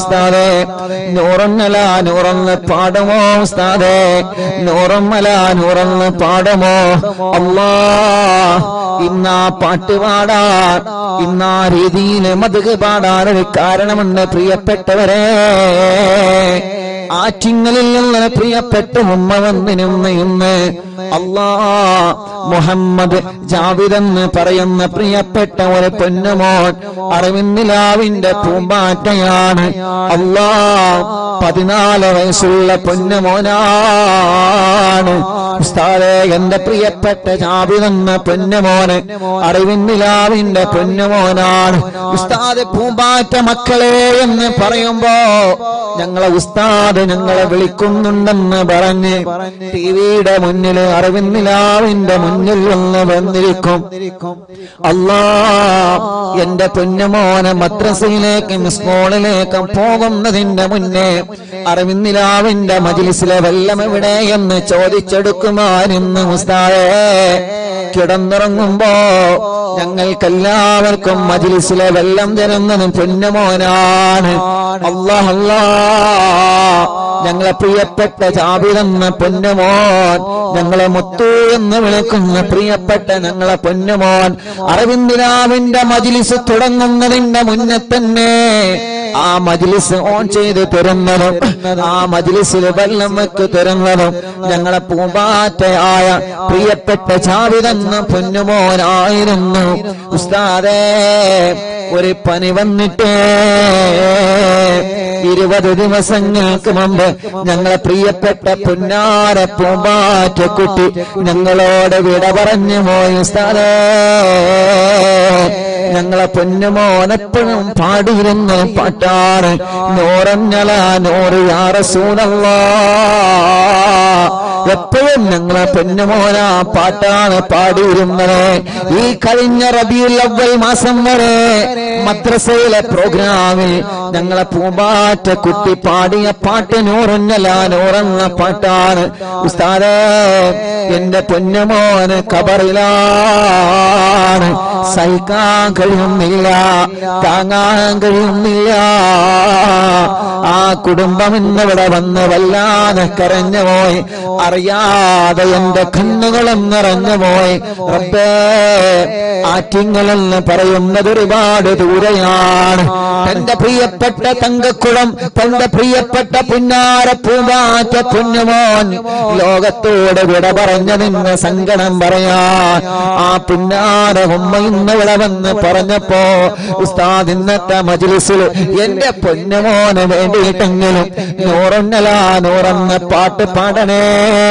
ഉസ്താദേ നൂറൊന്നല നൂറൊന്ന് പാടുമോ ഉസ്താദേ നൂറൊന്നല നൂറൊന്ന് പാടുമോ അല്ലാ ഇന്നാ പാട്ട് പാടാൻ ഇന്നാ രീതിയിൽ മതുക് പാടാൻ ഒരു കാരണമുണ്ട് പ്രിയപ്പെട്ടവരെ ആറ്റിങ്ങലിൽ നിന്ന് പ്രിയപ്പെട്ട ഉമ്മ വന്നിരുന്ന് ഇന്ന് അല്ലാ മുഹമ്മദ് ജാവിദ് എന്ന് പറയുന്ന പ്രിയപ്പെട്ട ഒരു പൊന്നുമോൻ അറിവിന്നിലാവിന്റെ പൂമ്പാറ്റയാണ് അല്ലാ പതിനാല് വയസ്സുള്ള പൊന്നുമോനാണ് ഉസ്താദേ എന്റെ പ്രിയപ്പെട്ട ജാവിദ് എന്ന പൊന്നുമോന് അറിവിന്നിലാവിന്റെ പൊന്നുമോനാണ് ഉസ്താദ് പൂമ്പാറ്റ മക്കളെ എന്ന് പറയുമ്പോ ഞങ്ങളെ ഉസ്താദ് ഞങ്ങളെ വിളിക്കുന്നുണ്ടെന്ന് പറഞ്ഞ് ടിവിയുടെ മുന്നിൽ അറിവിന്നിലാവിന്റെ മുന്നിൽ ഒന്ന് വന്നിരിക്കും അല്ലാ എന്റെ പൊന്നുമോനെ മദ്രസയിലേക്കും സ്കൂളിലേക്കും പോകുന്നതിന്റെ മുന്നേ അറിവിന്നിലാവിന്റെ മജിലിസിലെ വെള്ളം എവിടെ എന്ന് ചോദിച്ചെടുക്കുമായിരുന്നു ഉസ്താദേ കിടന്നുറങ്ങുമ്പോ ഞങ്ങൾക്കെല്ലാവർക്കും മജിലിസിലെ വെള്ളം തരുന്നതും പൊന്നുമോനാണ് അല്ലാഹ് അല്ലാ ഞങ്ങളെ പ്രിയപ്പെട്ട ചാബിതെന്ന പൊന്നുമോൻ ഞങ്ങളെ മുത്തു എന്ന് വിളിക്കുന്ന പ്രിയപ്പെട്ട ഞങ്ങളെ പൊന്നുമോൻ അരവിന്ദിരാവിന്റെ മജിലിസ് തുടങ്ങുന്നതിന്റെ മുന്നേ തന്നെ ആ മജിലിസ് ഓൺ ചെയ്ത് തരുന്നതും ആ മജിലിസിൽ വെള്ളം വെക്ക് തരുന്നതും ഞങ്ങളെ പൂമ്പാറ്റയായ പ്രിയപ്പെട്ട ചാവിതെന്ന പൊന്നുമോനായിരുന്നു ഉസ്താദേ ഒരു പനി വന്നിട്ട് ഇരുപത് ദിവസങ്ങൾക്ക് മുമ്പ് ഞങ്ങളെ പ്രിയപ്പെട്ട പുന്നാര പൂമ്പാറ്റക്കുട്ടി ഞങ്ങളോട് വിട പറഞ്ഞു പോയി ഉസ്താദേ ഞങ്ങളെ പൊന്നുമോനെപ്പോഴും പാടിയിരുന്ന പാട്ടാണ് നോറഞ്ഞല നോറ് യാറസൂനല്ലാ എപ്പോഴും ഞങ്ങളെ പൊന്നുമോന പാട്ടാണ് പാടിയിരുന്നത് ഈ കഴിഞ്ഞ റബിയുൽ അവൽ മാസം വരെ മദ്രസയിലെ പ്രോഗ്രാമിൽ ഞങ്ങളെ പൂമ്പാറ്റ കുട്ടി പാടിയ പാട്ട് നൂറഞ്ഞല നൂറെന്ന പാട്ടാണ് ഉസ്താദേ എന്റെ പൊന്നുമോന് കബറിലാണ് സഹിക്കാൻ കഴിയുന്നില്ല താങ്ങാൻ കഴിയുന്നില്ല ആ കുടുംബം ഇന്നിവിടെ വന്ന് വല്ലാതെ കരഞ്ഞു പോയി അറിയാതെ എന്റെ കണ്ണുകളും നിറഞ്ഞു പോയി റബ്ബേ ആറ്റിങ്ങളെന്ന് പറയുന്നത് ഒരുപാട് ദൂരെയാണ് തന്റെ പ്രിയപ്പെട്ട തങ്കക്കുളം തന്റെ പ്രിയപ്പെട്ട പുന്നാര പൂമ്പാറ്റ പുന്നുമോൻ ലോകത്തോട് വിട പറഞ്ഞതിന് സങ്കടം പറയാൻ ആ പുന്നാര ഉമ്മ ഇന്ന് ഇവിടെ വന്ന് പറഞ്ഞപ്പോ ഉസ്താദ് ഇന്നത്തെ മജിലിസിൽ എന്റെ പൊന്നുമോന് വേണ്ടിയിട്ടെങ്കിലും നൂറൊന്നല നൂറെന്ന പാട്ട് പാടണേ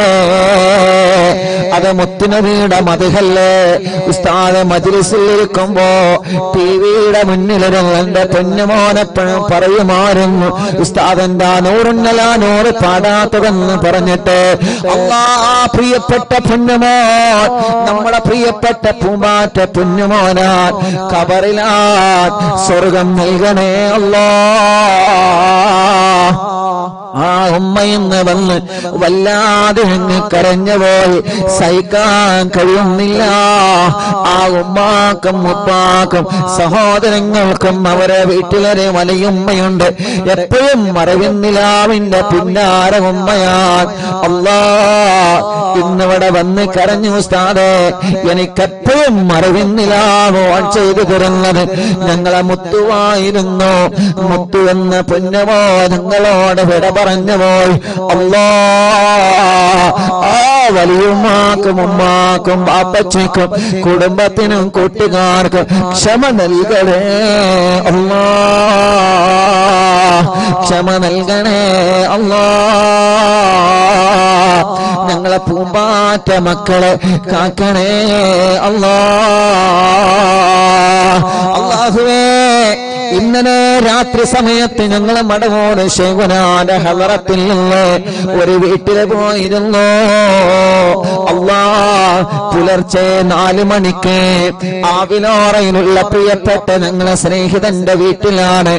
അത് മുത്തുനബിയുടെ മതിഹല്ലേ ഉസ്താദ് മജിലിസിൽ ഇരിക്കുമ്പോ ടിവിയുടെ മുന്നിലിരുന്ന് എന്റെ പൊന്നുമോനെപ്പോഴും പറയുമായിരുന്നു ഉസ്താദന്റെ ആ നൂറുന്നല നൂറ് പാടാത്തതെന്ന് പറഞ്ഞിട്ട് അള്ളാ പ്രിയപ്പെട്ട പൊന്നുമോൻ നമ്മളെ പ്രിയപ്പെട്ട പൂമാറ്റ പൊന്നുമോനാൻ കബറിലാൻ സ്വർഗം നൽകണേ അല്ലാ ആ ഉമ്മയിന്ന് വന്ന് വല്ലാതെ അങ്ങ് കരഞ്ഞുപോയി സഹിക്കാൻ കഴിയുന്നില്ല ആ ഉമ്മാക്കും ഉപ്പാക്കും സഹോദരങ്ങൾക്കും അവരെ വീട്ടിലൊരു വലിയുമ്മയുണ്ട് എപ്പോഴും മറവിന്നിലാവിന്റെ പിന്നാര ഉമ്മയാൻ അല്ലാ ഇന്നിവിടെ വന്ന് കരഞ്ഞു ഉസ്താദേ എനിക്കെപ്പോഴും മറവിന്നിലാവ് ഓൺ ചെയ്തു തരുന്നത് ഞങ്ങളെ മുത്തുവായിരുന്നു മുത്തു എന്ന പൊന്നമോ ഞങ്ങളോട് വിട പറഞ്ഞു പോയി അല്ലാ ആ വലിയുമ്മാക്കും ഉമ്മാക്കും ബാപ്പച്ചയ്ക്കും കുടുംബത്തിനും കൂട്ടുകാർക്കും ക്ഷമ നൽകണേ അല്ലാ ക്ഷമ നൽകണേ അല്ലാ ഞങ്ങളെ പൂമ്പാറ്റ മക്കളെ കാക്കണേ അല്ലാ അള്ളാഹുവേ ഇന്നലെ രാത്രി സമയത്ത് ഞങ്ങൾ മടവോട് ശേഖനാന്റെ ഹലറത്തിൽ നിന്ന് ഒരു വീട്ടില് പോയിരുന്നു അള്ളാ പുലർച്ചെ നാല് മണിക്ക് ആവിലോറയിലുള്ള പ്രിയപ്പെട്ട ഞങ്ങളെ സ്നേഹിതന്റെ വീട്ടിലാണ്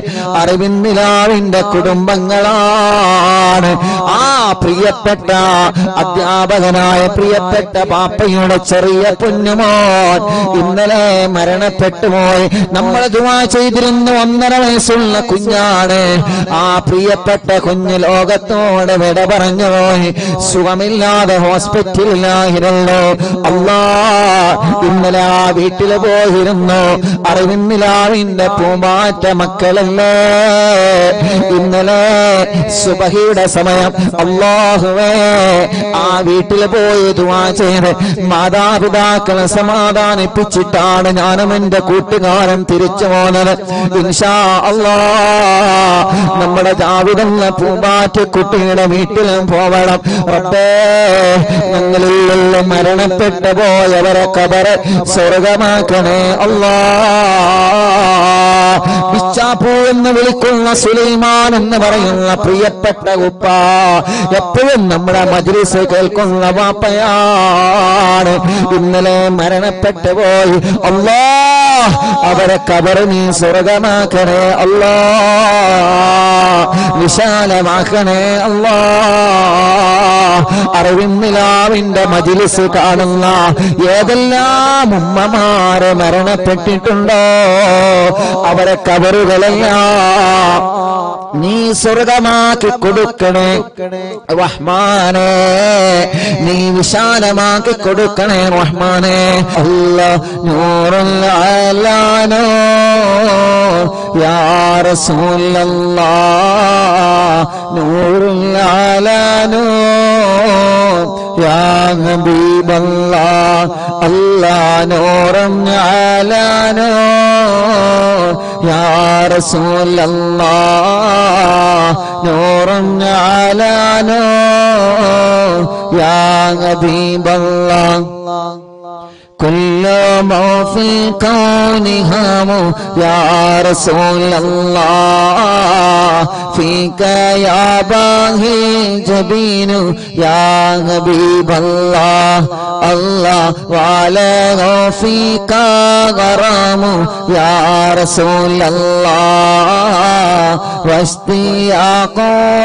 അറിവിന്ദിലാവിന്റെ കുടുംബങ്ങളാണ് ആ പ്രിയപ്പെട്ട അധ്യാ അധ്യാപകനായ പ്രിയപ്പെട്ട പാപ്പയുടെ ചെറിയ പൊന്നുമോൻ ഇന്നലെ മരണപ്പെട്ടു പോയി നമ്മൾ ദുവാ ചെയ്തിരുന്ന ഒന്നര വയസ്സുള്ള കുഞ്ഞാണ് ആ പ്രിയപ്പെട്ട കുഞ്ഞ് ലോകത്തോട് വിട പറഞ്ഞു പോയി സുഖമില്ലാതെ ഹോസ്പിറ്റലിലായിരുന്നു അല്ലാ ഇന്നലെ ആ വീട്ടിൽ പോയിരുന്നു അറിവിന്നിലാവിന്റെ പൂമാറ്റ മക്കളല്ലേ ഇന്നലെ സുബഹിയുടെ സമയം അള്ളാഹുവേ ആ വീട്ടിൽ പോയി ദുവാ ചെയ്ത് മാതാപിതാക്കളെ സമാധാനിപ്പിച്ചിട്ടാണ് ഞാനും എന്റെ കൂട്ടുകാരൻ തിരിച്ചു പോകുന്നത് ഇൻഷാ അള്ളാ നമ്മുടെ ജാവിതെന്ന പൂമ്പാറ്റ കുട്ടിയുടെ വീട്ടിലും പോവണം റബ്ബേ ഞങ്ങളിൽ നിന്ന് മരണപ്പെട്ടു പോയവരെ കബറ് സ്വർഗമാക്കണേ അള്ളാ ബിച്ചാപ്പൂ എന്ന് വിളിക്കുന്ന സുലൈമാൻ എന്ന് പറയുന്ന പ്രിയപ്പെട്ട ഉപ്പ എപ്പോഴും നമ്മുടെ മജ്ലിസ് കേൾക്കുന്ന വാപ്പയാണ് ഇന്നലെ മരണപ്പെട്ടു പോയി അല്ലാ അവരെ കബറ് നീ സ്വർഗമാക്കണേ അല്ലാ വിശാലമാക്കണേ അല്ലാ അറിവിന്നിലാവിന്റെ മജിലിസ് കാണുന്ന ഏതെല്ലാം ഉമ്മമാരെ മരണപ്പെട്ടിട്ടുണ്ടോ അവരെ കബറുകളെല്ലാം നീ സ്വർഗമാക്കി കൊടുക്കണേ റഹ്മാനെ നീ വിശാലമാക്കി കൊടുക്കണേ റഹ്മാനെ അല്ല നൂറുല്ലാനോ യാ റസൂലല്ലാ നൂറുല്ലാനോ യാ ഹബീബല്ലാ അല്ലാ നൂറം ആലാനോ യാ റസൂലല്ലാ നൂറം ആലാനോ യാ ഹബീബല്ലാ كل ما في الكون هام يا رسول الله فيك يا باهي الجبين يا حبيب الله الله وعلى فيك غرام يا رسول الله واشتياق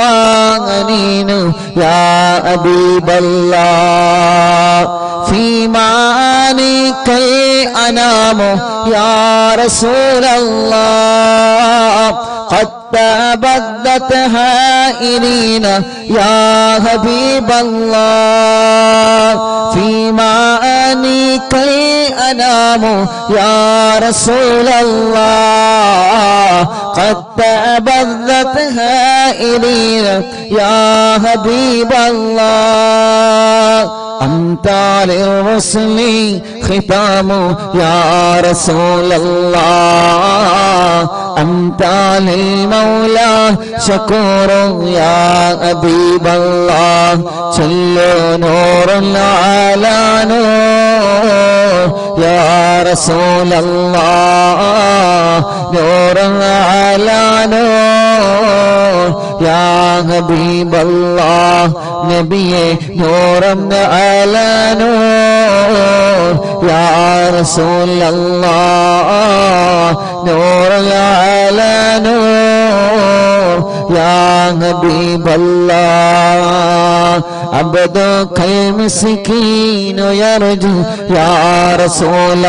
وغنين يا حبيب الله في معانيك الأنام يا رسول الله قد تبدت هائلين يا حبيب الله في معانيك الأنام يا رسول الله قد تبدت هائلين يا حبيب الله أنت للرسل ختام يا رسول الله أنت للمولى شكور يا حبيب الله جل نور على نور يا رسول الله نور على نور يا حبيب الله نبي نور على نور يا رسول الله نور على نور يا حبيب الله عبدك المسكين يرجو يا رسول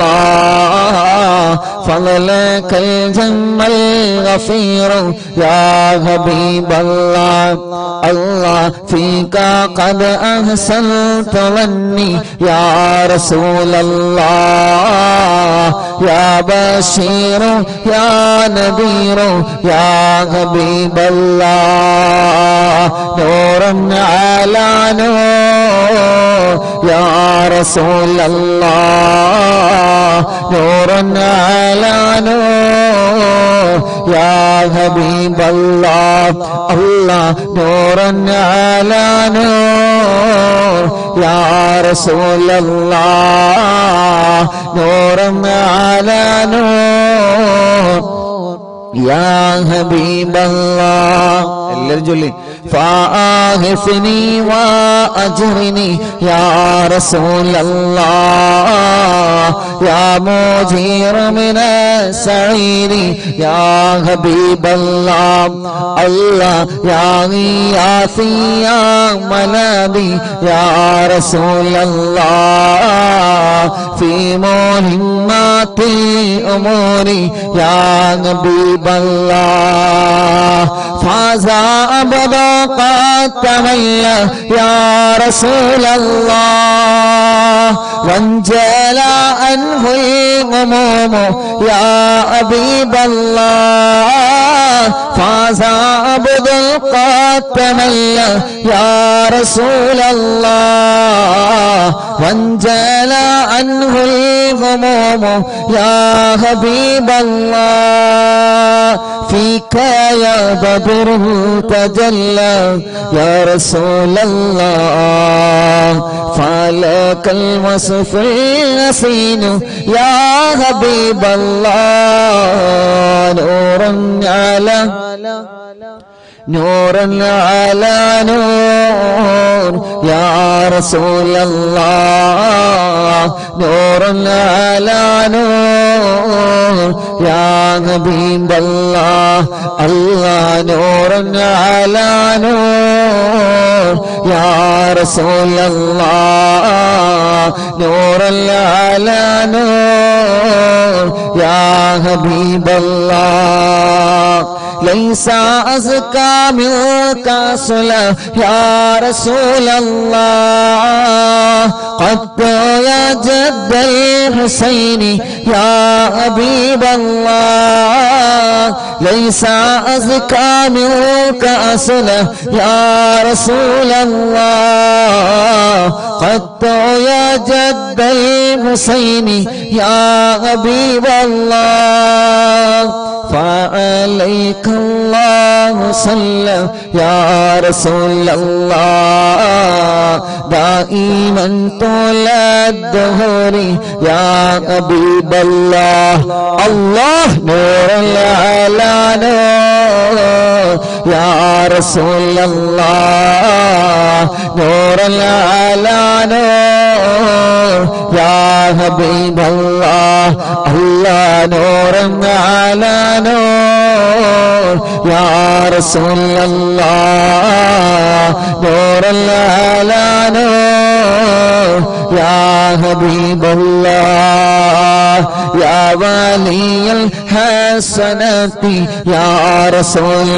الله فضلك الجم الغفير يا حبيب الله الله فيك قد أحسنت ظني يا رسول الله يا بشير يا نذير يا حبيب الله نور على نور يا رسول الله نور على نور يا حبيب الله الله نور على نور يا رسول الله نور على نور يا حبيب الله എല്ലാരും ചൊല്ലി فآهفني وأجرني يا رسول الله يا مجير من السعير يا حبيب الله الله يا غياثي يا ملاذي يا رسول الله في مهمات الأمور يا حبيب الله فاز أبدا قد تولى يا رسول الله وانجلى عنه الغموم يا حبيب الله فاز عبد قد تملى يا رسول الله وانجلى عنه الغموم يا حبيب الله فيك يا بدر تجلى يا رسول الله فلك الوصف الحسين يا حبيب الله نور على نور على نور يا رسول الله نور على نور يا حبيب الله الله نور على نور يا رسول الله نور على نور يا حبيب الله ليس أزكى منك صلى يا رسول الله قد يا جد الحسين يا حبيب الله ليس أزكى منك أصلا يا رسول الله قد يا جد الحسين يا حبيب الله فعليك الله صلى يا رسول الله دائما طول الدهور يا حبيب الله الله نور على نور يا رسول الله نور على نور يا حبيب الله الله نور على نور يا رسول الله نور على نور يا حبيب الله يا ولي الحسنات يا رسول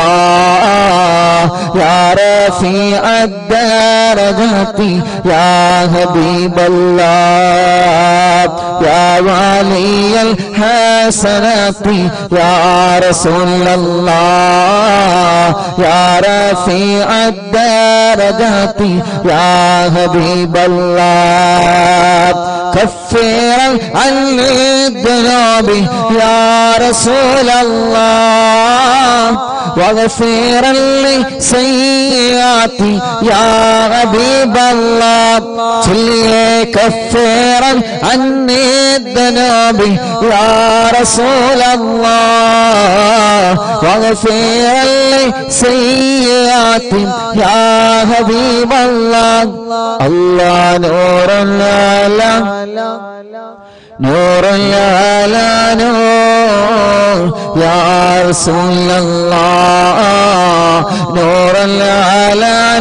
الله يا رفيع الدرجات يا حبيب الله يا ولي الحسنات يا رسول الله يا رفيع الدرجات يا حبيب الله كفر عن الذنوب يا رسول الله واغفر لي سيئاتي يا حبيب الله صلي كفرا عني الذنوب يا رسول الله واغفر لي سيئاتي يا حبيب الله الله نور الله نور على نور يا رسول الله نور على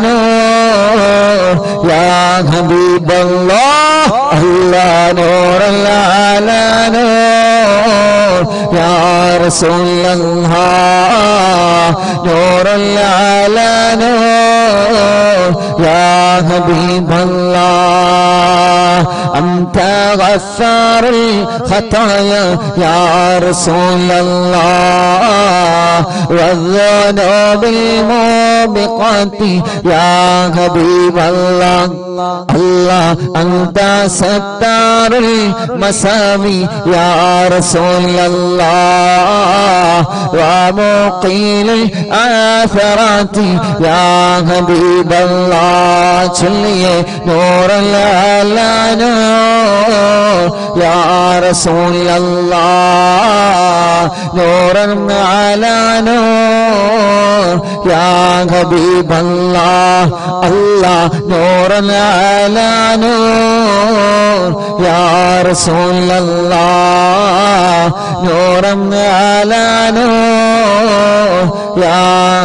نور يا حبيب الله الله نور على نور يا رسول الله نور على نور يا حبيب الله أنت غفار الخطايا يا رسول الله والذنوب الموبقات يا حبيب الله الله أنت ستار المساوي يا رسول الله ومقيل الآثرات يا حبيب الله چلیے نور اللہ نور یا رسول اللہ نور على نور യാ ഹബീബല്ലാഹ് അല്ലാഹ് നൂറൻ അലാ നൂർ യാ റസൂലല്ലാഹ് നൂറൻ അലാ നൂർ യാ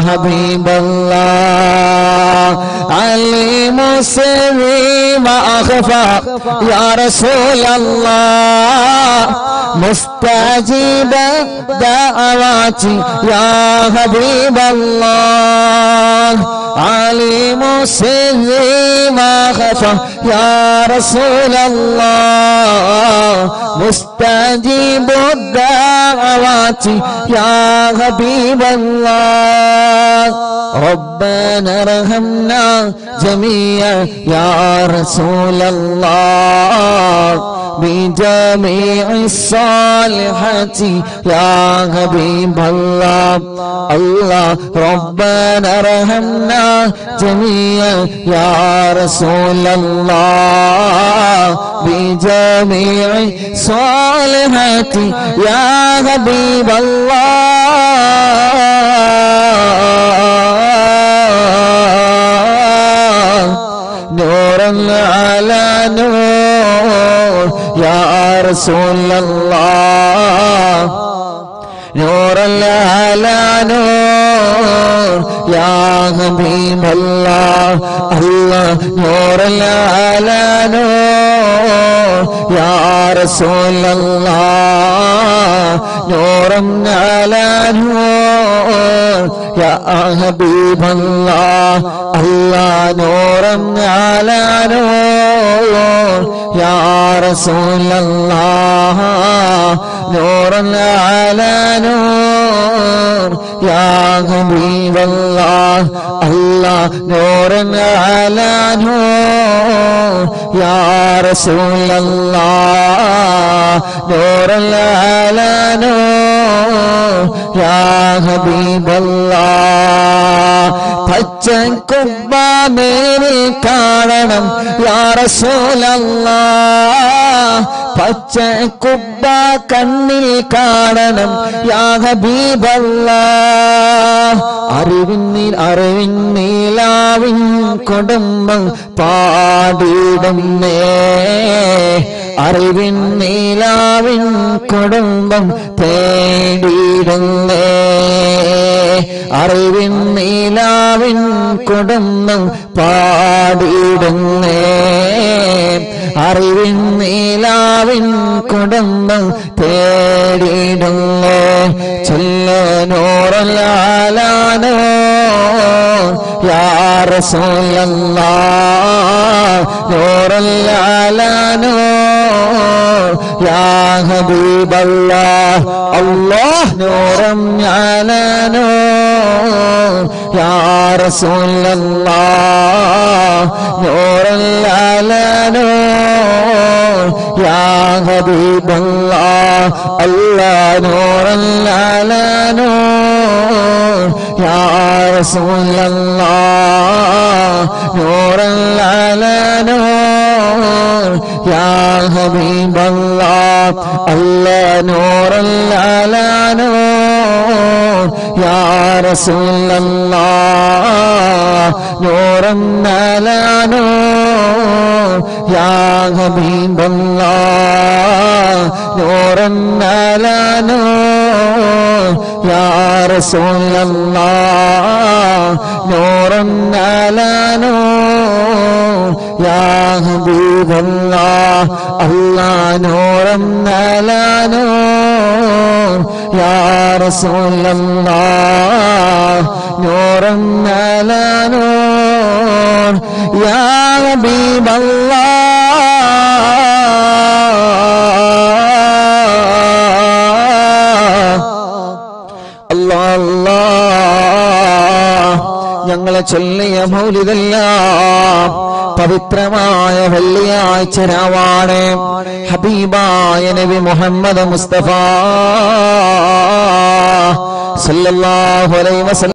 ഹബീബല്ലാഹ് عليم سري ما أخفى يا رسول الله مستجيب دعواتي يا حبيب الله عليم سري ما خفى يا رسول الله مستجيب الدعوات يا حبيب الله ربنا ارحمنا جميعا يا رسول الله بجميع الصالحات يا حبيب الله الله ربنا ارحمنا جميعا يا رسول الله بجميع الصالحات يا حبيب الله نورا على نور يا رسول الله نورا على نور يا حبيب الله الله نورا على نور يا رسول الله نورا على نور يا حبيب الله الله نورا على نور يا رسول الله نورا على نور يا حبيب الله الله نورا على نور يا رسول الله نورا على نور يا حبيب الله പച്ചക്കുബ്ബ നേരിൽ കാണണം യാ റസൂലല്ലാ പച്ചക്കുബ്ബ കണ്ണിൽ കാണണം യാ ഹബീബല്ലാ അറിവിന്നിൽ അറിവിൻ നീലാവിൻ കുടുംബം പാടിടുന്നേ അറിവിൻ നീലാവിൻ കുടുംബം തേടിയിടുന്നേ അറിവിൻ നീലാവിൻ കുടുംബം പാടിയിടുന്നേ അറിവിൻ നീലാവിൻ കുടുംബം തേടിയിടുന്നേ ചെല്ലനോറലാലാനോ യാ റസൂലല്ലാ നൂറല്ലാലാനോ യാ ഹബീബല്ലാ അല്ലാഹ് നൂറം ഞാലാനോ യാ റസൂലല്ലാ നൂറല്ലാലാനോ യാ ഹബീബല്ലാ അല്ലാ നൂറല്ലാലാനോ യാ റസൂലല്ലാ നൂറല്ലാലാനോ യാ ഹബീബല്ലാ അല്ലാ നൂറല്ലാലാനോ യാ റസൂലല്ലാ നൂറന്നാലാനോ യാ ഹബീബല്ലാ നൂറന്നാലാനോ യാ റസൂലല്ലാ നൂറന്നാലാനോ യാ ഹബീബല്ലാ അല്ലാ നൂറന്നാലാനോ യാ റസൂലല്ലാ നൂറന്നാലാനോ യാ ഹബീബല്ലാ അല്ലാ അല്ലാ ഞങ്ങളെ ചൊല്ലിയ മൗലിതല്ല പവിത്രമായ വെള്ളിയാഴ്ച രാവാണ് ഹബീബായ നബി മുഹമ്മദ് മുസ്തഫ സല്ലല്ലാഹു അലൈഹി വസല്ലം